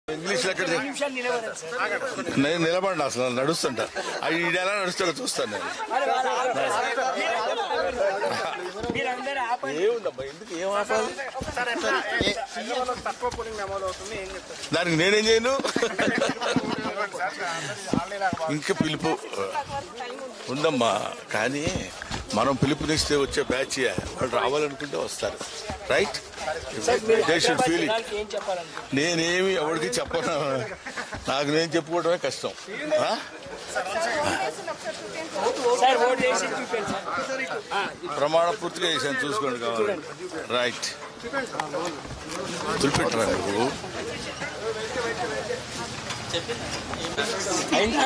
English ఎక్కడ రెండు నిమిషాలు నిలబడండి సార్ నేను నిలబడిన అసలు నడుస్తుంటా అవి ఎలా నడుస్తాడో చూస్తాను నేను మీరందరూ ఆపండి ఏముందబ్బా ఎందుకు ఏం ఆపాలి తక్కువ పోలింగ్ నమోదు అవుతుంది ఏం చెప్తారు దానికి నేనేం చేయను ఇంకా పిలుపు ఉందమ్మా కానీ మనం పిలుపునిస్తే వచ్చే బ్యాచ్ వాళ్ళు రావాలనుకుంటే వస్తారు right they should feel it జనాలకి ఏం చెప్పాలనుకుంటున్నారు నేనేమి ఎవరికి చెప్పను నాకు నేను చెప్పుకోవడమే కష్టం ఆ? సార్ ఓటు వేసి చూపించండి సార్ ప్రమాణ పూర్తిగా చేశాను చూసుకోండి కావాలి రైట్ తులిపెట్టరా నువ్వు అయిందా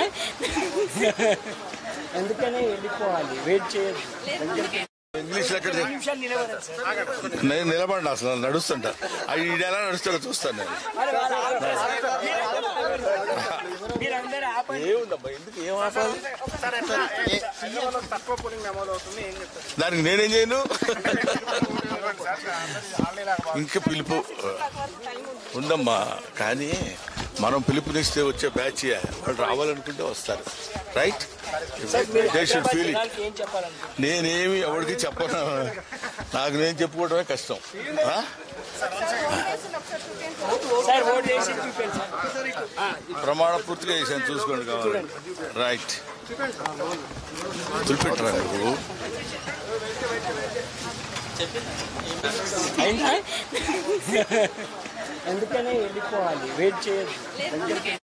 అందుకనే వెళ్ళిపోవాలి వెయిట్ చేయదు ఇంగ్లీష్ ఎక్కడ రెండు నిమిషాలు నిలబడండి సార్ నేను నిలబడిన అసలు నడుస్తుంటా అవి ఎలా నడుస్తాడో చూస్తాను నేను మీరందరూ ఆపండి ఏముందబ్బా ఎందుకు ఏం ఆపాలి తక్కువ పోలింగ్ నమోదు అవుతుంది ఏం చెప్తారు దానికి నేనేం చేయను ఇంకా పిలుపు ఉందమ్మా కానీ మనం పిలుపునిస్తే వచ్చే బ్యాచ్ వాళ్ళు రావాలనుకుంటే వస్తారు right they should feel it జనాలకి ఏం చెప్పాలనుకుంటున్నారు నేనేమి ఎవరికి చెప్పను నాకు నేను చెప్పుకోవడమే కష్టం ఆ? సార్ ఓటు వేసి చూపించండి ప్రమాణ పూర్తిగా చేశాను చూసుకోండి కావాలి రైట్ తులిపెట్టరా నువ్వు అయిందా అందుకనే వెళ్ళిపోవాలి వెయిట్ చేయదు